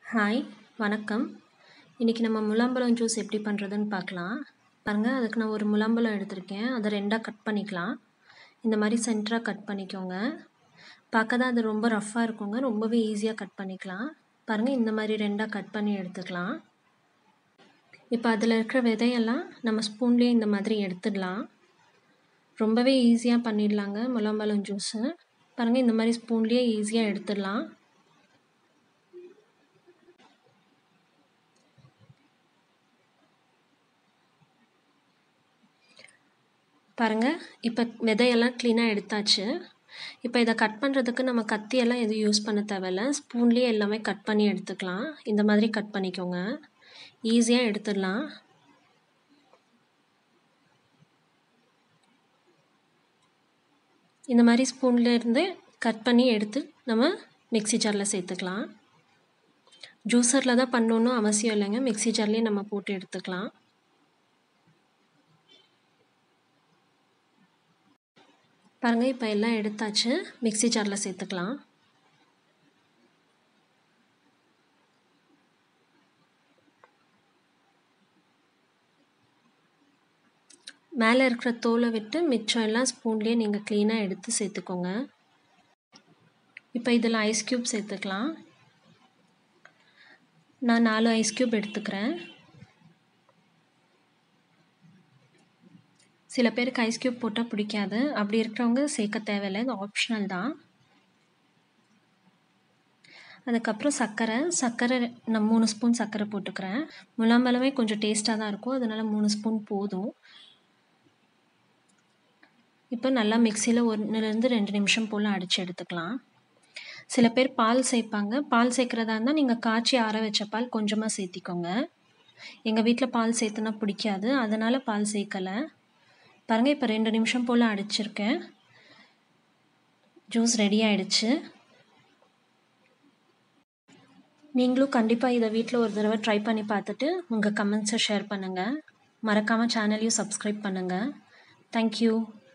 hi வணக்கம் இன்றைக்கி நம்ம முலாம்பழம் ஜூஸ் எப்படி பண்ணுறதுன்னு பார்க்கலாம் பாருங்கள் அதுக்கு நான் ஒரு முலாம்பழம் எடுத்திருக்கேன் அதை ரெண்டாக கட் பண்ணிக்கலாம் இந்த மாதிரி சென்டராக கட் பண்ணிக்கோங்க பார்க்க தான் அது ரொம்ப ரஃப்பாக இருக்குங்க ரொம்பவே ஈஸியாக கட் பண்ணிக்கலாம் பாருங்கள் இந்த மாதிரி ரெண்டாக கட் பண்ணி எடுத்துக்கலாம் இப்போ அதில் இருக்கிற விதையெல்லாம் நம்ம ஸ்பூன்லேயே இந்த மாதிரி எடுத்துடலாம் ரொம்பவே ஈஸியாக பண்ணிடலாங்க முலாம்பழம் ஜூஸு பாருங்கள் இந்த மாதிரி ஸ்பூன்லேயே ஈஸியாக எடுத்துடலாம் பாருங்கள் இப்போ விதையெல்லாம் க்ளீனாக எடுத்தாச்சு இப்போ இதை கட் பண்ணுறதுக்கு நம்ம கத்தியெல்லாம் எதுவும் யூஸ் பண்ண தேவையில்ல ஸ்பூன்லேயே எல்லாமே கட் பண்ணி எடுத்துக்கலாம் இந்த மாதிரி கட் பண்ணிக்கோங்க ஈஸியாக எடுத்துடலாம் இந்த மாதிரி ஸ்பூன்லேருந்து கட் பண்ணி எடுத்து நம்ம மிக்ஸி ஜாரில் சேர்த்துக்கலாம் ஜூஸரில் தான் பண்ணணுன்னு அவசியம் இல்லைங்க மிக்ஸி ஜார்லேயே நம்ம போட்டு எடுத்துக்கலாம் பாருங்கள் இப்போ எல்லாம் எடுத்தாச்சு மிக்ஸி ஜாரில் சேர்த்துக்கலாம் மேலே இருக்கிற தோலை விட்டு மிச்சம் எல்லாம் ஸ்பூன்லேயே நீங்கள் க்ளீனாக எடுத்து சேர்த்துக்கோங்க இப்போ இதில் ஐஸ் க்யூப் சேர்த்துக்கலாம் நான் நாலு ஐஸ் க்யூப் எடுத்துக்கிறேன் சில பேருக்கு ஐஸ் க்யூப் போட்டால் பிடிக்காது அப்படி இருக்கிறவங்க சேர்க்க தேவையில்லை இது ஆப்ஷனல் தான் அதுக்கப்புறம் சர்க்கரை சர்க்கரை நான் மூணு ஸ்பூன் சர்க்கரை போட்டுக்கிறேன் முலாம்பழமே கொஞ்சம் டேஸ்ட்டாக தான் இருக்கும் அதனால் மூணு ஸ்பூன் போதும் இப்போ நல்லா மிக்சியில் ஒன்றுலேருந்து ரெண்டு நிமிஷம் போல் அடித்து எடுத்துக்கலாம் சில பேர் பால் சேர்ப்பாங்க பால் சேர்க்குறதா இருந்தால் நீங்கள் காய்ச்சி ஆற வச்ச பால் கொஞ்சமாக சேர்த்திக்கோங்க எங்கள் வீட்டில் பால் சேர்த்துனா பிடிக்காது அதனால் பால் சேர்க்கலை பாருங்கள் இப்போ ரெண்டு நிமிஷம் போல் அடிச்சிருக்கேன் ஜூஸ் ரெடி ஆகிடுச்சு நீங்களும் கண்டிப்பாக இதை வீட்டில் ஒரு தடவை ட்ரை பண்ணி பார்த்துட்டு உங்கள் கமெண்ட்ஸை ஷேர் பண்ணுங்கள் மறக்காமல் சேனலையும் சப்ஸ்கிரைப் பண்ணுங்கள் தேங்க்யூ